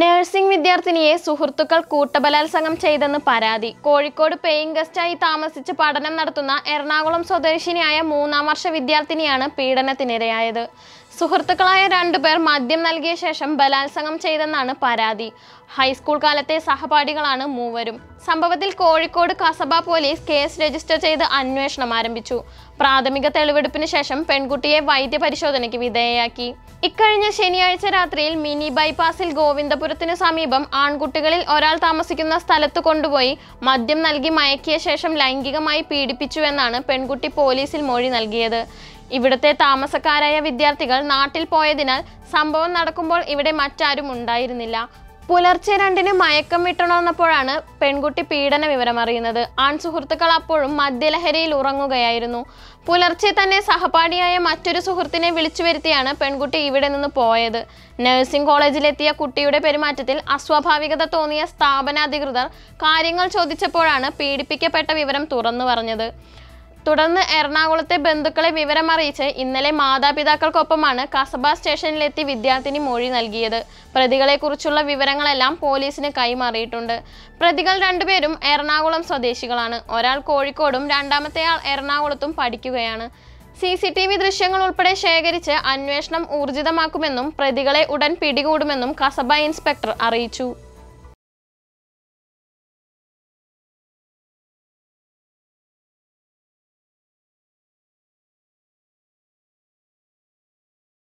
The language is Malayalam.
നഴ്സിംഗ് വിദ്യാർത്ഥിനിയെ സുഹൃത്തുക്കൾ കൂട്ടബലാത്സംഗം ചെയ്തെന്ന് പരാതി കോഴിക്കോട് പേയിങ് ഗസ്റ്റായി താമസിച്ച് പഠനം നടത്തുന്ന എറണാകുളം സ്വദേശിനിയായ മൂന്നാം വർഷ വിദ്യാർത്ഥിനിയാണ് പീഡനത്തിനിരയായത് സുഹൃത്തുക്കളായ രണ്ടുപേർ മദ്യം നൽകിയ ശേഷം ബലാത്സംഗം ചെയ്തെന്നാണ് പരാതി ഹൈസ്കൂൾ കാലത്തെ സഹപാഠികളാണ് മൂവരും സംഭവത്തിൽ Kozhikode Kasaba police case register ചെയ്ത് അന്വേഷണം ആരംഭിച്ചു പ്രാഥമിക തെളിവെടുപ്പിന് ശേഷം പെൺകുട്ടിയെ വൈദ്യപരിശോധനയ്ക്ക് വിധേയയാക്കി ഇക്കഴിഞ്ഞ ശനിയാഴ്ച രാത്രിയിൽ മിനി ബൈപ്പാസിൽ ഗോവിന്ദപുരത്തിനു സമീപം ആൺകുട്ടികളിൽ ഒരാൾ താമസിക്കുന്ന സ്ഥലത്ത് കൊണ്ടുപോയി മദ്യം നൽകി മയക്കിയ ശേഷം ലൈംഗികമായി പീഡിപ്പിച്ചുവെന്നാണ് പെൺകുട്ടി പോലീസിൽ മൊഴി നൽകിയത് ഇവിടുത്തെ താമസക്കാരായ വിദ്യാർത്ഥികൾ നാട്ടിൽ പോയതിനാൽ സംഭവം നടക്കുമ്പോൾ ഇവിടെ മറ്റാരും ഉണ്ടായിരുന്നില്ല പുലർച്ചെ രണ്ടിന് മയക്കം വിട്ടുണർന്നപ്പോഴാണ് പെൺകുട്ടി പീഡന വിവരം അറിയുന്നത് ആൺ സുഹൃത്തുക്കൾ അപ്പോഴും മദ്യലഹരിയിൽ ഉറങ്ങുകയായിരുന്നു പുലർച്ചെ തന്നെ സഹപാഠിയായ മറ്റൊരു സുഹൃത്തിനെ വിളിച്ചു വരുത്തിയാണ് പെൺകുട്ടി ഇവിടെ നിന്ന് പോയത് നഴ്സിംഗ് കോളേജിലെത്തിയ കുട്ടിയുടെ പെരുമാറ്റത്തിൽ അസ്വാഭാവികത തോന്നിയ സ്ഥാപനാധികൃതർ കാര്യങ്ങൾ ചോദിച്ചപ്പോഴാണ് പീഡിപ്പിക്കപ്പെട്ട വിവരം തുറന്നു പറഞ്ഞത് തുടർന്ന് എറണാകുളത്തെ ബന്ധുക്കളെ വിവരമറിയിച്ച് ഇന്നലെ മാതാപിതാക്കൾക്കൊപ്പമാണ് കസബ സ്റ്റേഷനിലെത്തി വിദ്യാർത്ഥിനി മൊഴി നൽകിയത് പ്രതികളെക്കുറിച്ചുള്ള വിവരങ്ങളെല്ലാം പോലീസിന് കൈമാറിയിട്ടുണ്ട് പ്രതികൾ രണ്ടുപേരും എറണാകുളം സ്വദേശികളാണ് ഒരാൾ കോഴിക്കോടും രണ്ടാമത്തെയാൾ എറണാകുളത്തും പഠിക്കുകയാണ് സി സി ടി വി ദൃശ്യങ്ങൾ ഉൾപ്പെടെ ശേഖരിച്ച് അന്വേഷണം ഊർജിതമാക്കുമെന്നും പ്രതികളെ ഉടൻ പിടികൂടുമെന്നും കസബ ഇൻസ്പെക്ടർ അറിയിച്ചു